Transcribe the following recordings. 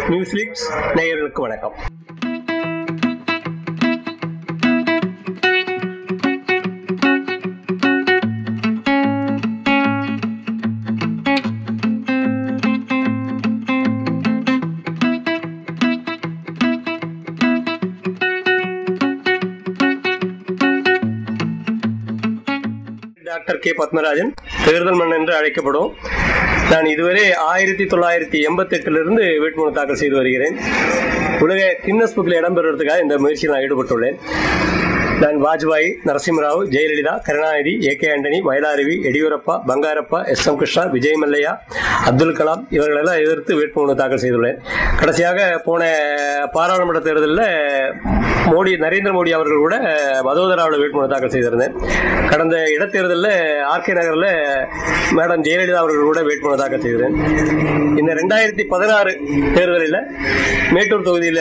News leaks நேயர்களுக்கு வணக்கம் doctor K Padmarajan தேர்தல் மன்னன் என்று அழைக்கப்படும் நான் இதுவரை ஆயிரத்தி தொள்ளாயிரத்தி எண்பத்தி எட்டிலிருந்து வேட்புமனு தாக்கல் செய்து வருகிறேன் உலக கின்னஸ் புக்கில் இடம்பெறுவதற்காக இந்த முயற்சியில் நான் ஈடுபட்டுள்ளேன் நான் வாஜ்பாய் நரசிம்மராவ் ஜெயலலிதா கருணாநிதி ஏ கே ஆண்டனி மயிலாரவி எடியூரப்பா பங்காரப்பா எஸ் எம் கிருஷ்ணா விஜய் மல்லையா அப்துல் கலாம் இவர்களெல்லாம் எதிர்த்து வேட்புமனு தாக்கல் செய்துள்ளேன் கடைசியாக போன பாராளுமன்ற தேர்தலில் மோடி நரேந்திர மோடி அவர்கள் கூட வதோதராவில் வேட்புமனு தாக்கல் செய்திருந்தேன் கடந்த இடைத்தேர்தலில் ஆர்கே நகரில் மேடம் ஜெயலலிதா அவர்கள் கூட வேட்புமனு தாக்கல் செய்தேன் இந்த ரெண்டாயிரத்தி பதினாறு தேர்தலில் மேட்டூர் தொகுதியில்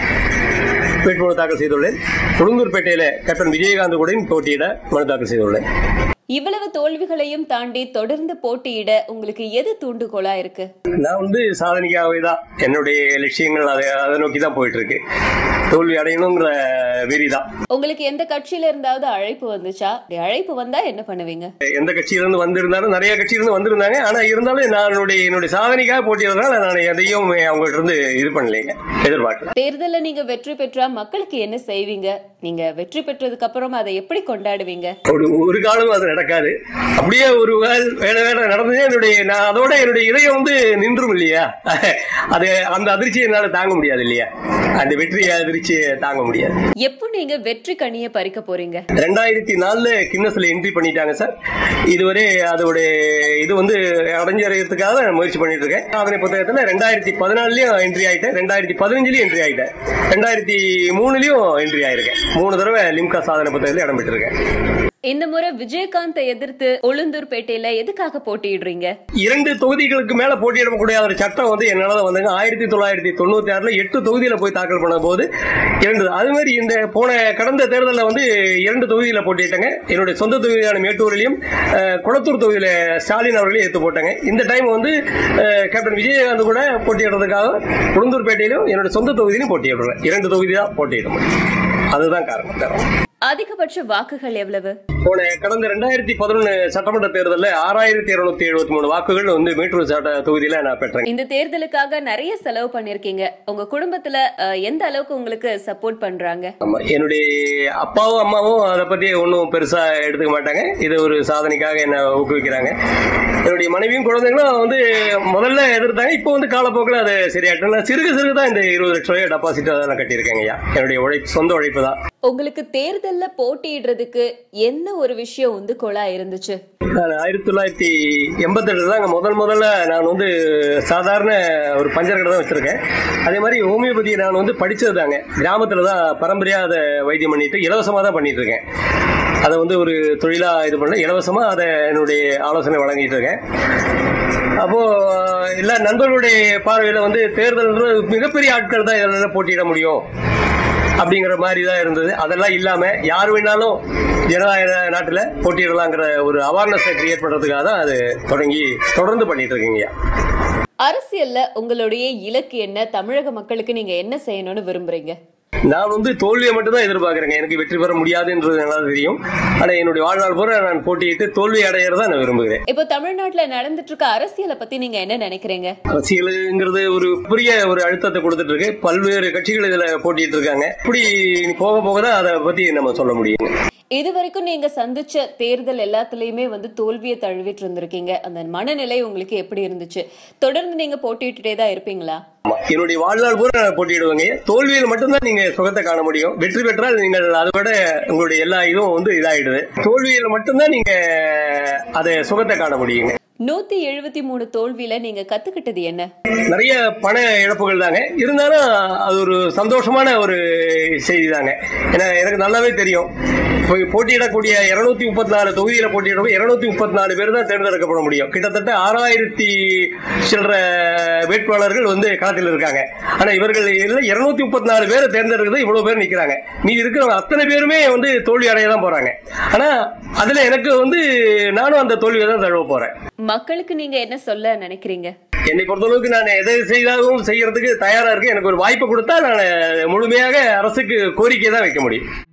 வேட்புமனு தாக்கல் செய்துள்ளேன் உளுந்தூர்பேட்டையில கேப்டன் விஜயகாந்த் கூட போட்டியிட மனு தாக்கல் செய்துள்ளேன் இவ்வளவு தோல்விகளையும் தாண்டி தொடர்ந்து போட்டியிட உங்களுக்கு எது தூண்டுகோலா இருக்கு நான் வந்து சாதனைக்காகவே தான் என்னுடைய லட்சியங்கள் அதை அதை நோக்கி தான் போயிட்டு இருக்கு தோல்வி அடையணுங்கிற வெறி தான் உங்களுக்கு எந்த கட்சியில இருந்தாவது அழைப்பு வந்துச்சா அப்படி அழைப்பு வந்தா என்ன பண்ணுவீங்க எந்த கட்சியிலிருந்து வந்திருந்தாலும் நிறைய கட்சியிலிருந்து வந்திருந்தாங்க ஆனா இருந்தாலும் நான் என்னுடைய என்னுடைய சாதனைக்காக போட்டியிடுறதுனால நான் எதையும் அவங்கள்ட்ட இருந்து இது பண்ணலைங்க எதிர்பார்க்கல தேர்தல்ல நீங்க வெற்றி பெற்றா மக்களுக்கு என்ன செய்வீங்க நீங்க வெற்றி பெற்றதுக்கு அப்புறம் அதை எப்படி கொண்டாடுவீங்க ஒரு ஒரு காலம் அது நடக்காது அப்படியே ஒரு வேல் வேலை வேலை நடந்ததே என்னுடைய நான் அதோட என்னுடைய இதயம் வந்து நின்றும் இல்லையா அது அந்த அதிர்ச்சியை என்னால தாங்க முடியாது இல்லையா அந்த வெற்றி அதிர்ச்சியை தாங்க முடியாது எப்போ நீங்க வெற்றி கனியை பறிக்க போறீங்க ரெண்டாயிரத்தி நாலுல கின்னஸ்ல என்ட்ரி பண்ணிட்டாங்க சார் இதுவரை அதோடைய இது வந்து அடைஞ்சறியறதுக்காக நான் முயற்சி பண்ணிட்டு இருக்கேன் சாதனை புத்தகத்துல ரெண்டாயிரத்தி பதினாலுலயும் என்ட்ரி ஆயிட்டேன் ரெண்டாயிரத்தி பதினஞ்சுலயும் என்ட்ரி ஆயிட்டேன் ரெண்டாயிரத்தி மூணுலயும் என்ட்ரி ஆயிருக்கேன் மூணு தடவை லிம்கா சாதனை புத்தகத்துல இடம் பெற்றிருக்கேன் இந்த முறை விஜயகாந்தை எதிர்த்து உளுந்தூர்பேட்டையில எதுக்காக போட்டியிடுறீங்க இரண்டு தொகுதிகளுக்கு மேல போட்டியிடக்கூடிய ஒரு சட்டம் வந்து என்னால வந்தாங்க ஆயிரத்தி தொள்ளாயிரத்தி தொண்ணூத்தி ஆறுல எட்டு தொகுதியில போய் தாக்கல் பண்ண போது இரண்டு அது மாதிரி இந்த போன கடந்த தேர்தலில் வந்து இரண்டு தொகுதியில போட்டியிட்டாங்க என்னுடைய சொந்த தொகுதியான மேட்டூரிலையும் அஹ், குளத்தூர் தொகுதியில ஸ்டாலின் அவர்களையும் எடுத்து போட்டாங்க இந்த டைம் வந்து அஹ், கேப்டன் விஜயகாந்த் கூட போட்டியிடுறதுக்காக உளுந்தூர்பேட்டையிலும் என்னுடைய சொந்த தொகுதியிலும் போட்டியிடுறேன் இரண்டு தொகுதி தான் போட்டியிட முடியும் அதுதான் காரணம் காரணம் அதிகபட்ச வாக்குகள் எவ்வளவு போன கடந்த ரெண்டாயிரத்தி பதினொன்று சட்டமன்ற தேர்தலில் ஆறாயிரத்தி இருநூத்தி எழுபத்தி மூணு வாக்குகள் வந்து மேட்டூர் சட்ட தொகுதியில நான் பெற்றேன் இந்த தேர்தலுக்காக நிறைய செலவு பண்ணிருக்கீங்க உங்க குடும்பத்துல அஹ், எந்த அளவுக்கு உங்களுக்கு சப்போர்ட் பண்றாங்க ஆமா என்னுடைய அப்பாவும் அம்மாவும் அதை பத்தி ஒன்றும் பெருசா எடுத்துக்க மாட்டாங்க இது ஒரு சாதனைக்காக என்ன ஊக்குவிக்கிறாங்க என்னுடைய மனைவியும் குழந்தைங்களும் வந்து முதல்ல எதிர்த்தாங்க இப்போ வந்து காலப்போக்கில் அது சரியாயிட்டு நான் சிறுக சிறுக தான் இந்த இருபது லட்சம் ரூபாய் டெபாசிட் அதெல்லாம் கட்டியிருக்கேங்க ஐயா என்னுடைய உழைப்பு சொந்த உழைப்பு தான் உங்களுக்கு தேர்தல்ல போட்டியிடுறதுக்கு என்ன ஒரு விஷயம் உந்துகோலா இருந்துச்சு நான் ஆயிரத்தி தொள்ளாயிரத்தி எண்பத்தெட்டு தாங்க முதல் முதல்ல நான் வந்து சாதாரண ஒரு பஞ்சர் கடை தான் வச்சிருக்கேன் அதே மாதிரி ஹோமியோபதி நான் வந்து படிச்சது தாங்க கிராமத்தில் தான் பரம்பரையாக அதை வைத்தியம் பண்ணிட்டு இலவசமாக தான் பண்ணிட்டு இருக்கேன் அதை வந்து ஒரு தொழிலாக இது பண்ணல இலவசமாக அதை என்னுடைய ஆலோசனை வழங்கிட்டு இருக்கேன் அப்போ எல்லா நண்பர்களுடைய பார்வையில் வந்து தேர்தல் மிகப்பெரிய ஆட்கள் தான் இதெல்லாம் போட்டியிட முடியும் அப்படிங்கிற மாதிரி தான் இருந்தது அதெல்லாம் இல்லாம யார் வேணாலும் ஜனநாயக நாட்டில் போட்டியிடலாங்கிற ஒரு அவேர்னஸை கிரியேட் பண்றதுக்காக தான் அது தொடங்கி தொடர்ந்து பண்ணிட்டு இருக்கீங்க அரசியல்ல உங்களுடைய இலக்கு என்ன தமிழக மக்களுக்கு நீங்க என்ன செய்யணும்னு விரும்புறீங்க நான் வந்து தோல்வியை மட்டும் தான் எதிர்பார்க்குறேங்க எனக்கு வெற்றி பெற முடியாதுன்றது நல்லா தெரியும் ஆனால் என்னுடைய வாழ்நாள் பூரா நான் போட்டியிட்டு தோல்வி அடையிறதா நான் விரும்புகிறேன் இப்போ தமிழ்நாட்டுல நடந்துட்டு இருக்க அரசியலை பத்தி நீங்க என்ன நினைக்கிறீங்க அரசியலுங்கிறது ஒரு பெரிய ஒரு அழுத்தத்தை கொடுத்துட்டு இருக்கு பல்வேறு கட்சிகள் இதுல போட்டிட்டு இருக்காங்க இப்படி போக போக தான் அதை பத்தி நம்ம சொல்ல முடியும் இது வரைக்கும் நீங்க சந்திச்ச தேர்தல் எல்லாத்துலயுமே வந்து தோல்வியை தழுவிட்டு இருந்திருக்கீங்க அந்த மனநிலை உங்களுக்கு எப்படி இருந்துச்சு தொடர்ந்து நீங்க போட்டியிட்டுட்டே தான் இருப்பீங்களா ஆமா. என்னுடைய வாழ்நாள் பூரா நான் போட்டியிடுவேங்க தோல்வியில் மட்டும்தான் நீங்க சுகத்தை காண முடியும் வெற்றி பெற்றால் நீங்கள் அதை விட உங்களுடைய எல்லா இதுவும் வந்து இதாயிடுது தோல்வியில் மட்டும்தான் நீங்க அதை சுகத்தை காண முடியுங்க நூத்தி எழுபத்தி மூணு தோல்வியில நீங்க கத்துக்கிட்டது என்ன நிறைய பண இழப்புகள் தாங்க இருந்தாலும் அது ஒரு சந்தோஷமான ஒரு செய்தி தாங்க ஏன்னா எனக்கு நல்லாவே தெரியும் போய் போட்டியிடக்கூடிய இருநூத்தி முப்பத்தி நாலு தொகுதியில போட்டியிடவும் இருநூத்தி முப்பத்தி நாலு பேர் தான் தேர்ந்தெடுக்கப்பட முடியும் கிட்டத்தட்ட ஆறாயிரத்தி சில்லற வேட்பாளர்கள் வந்து களத்தில் இருக்காங்க ஆனா இவர்கள் இருநூத்தி முப்பத்தி நாலு பேரை தேர்ந்தெடுக்கிறது இவ்வளவு பேர் நிக்கிறாங்க மீதி இருக்கிறவங்க அத்தனை பேருமே வந்து தோல்வி அடைய தான் போறாங்க ஆனா அதுல எனக்கு வந்து நானும் அந்த தோல்வியை தான் தழுவ போறேன் மக்களுக்கு நீங்க என்ன சொல்ல நினைக்கிறீங்க என்னை பொறுத்தளவுக்கு நான் எதை செய்தாலும் செய்யறதுக்கு தயாரா இருக்கேன் எனக்கு ஒரு வாய்ப்பு கொடுத்தா நான் முழுமையாக அரசுக்கு கோரிக்கை தான் வைக்க முடியும்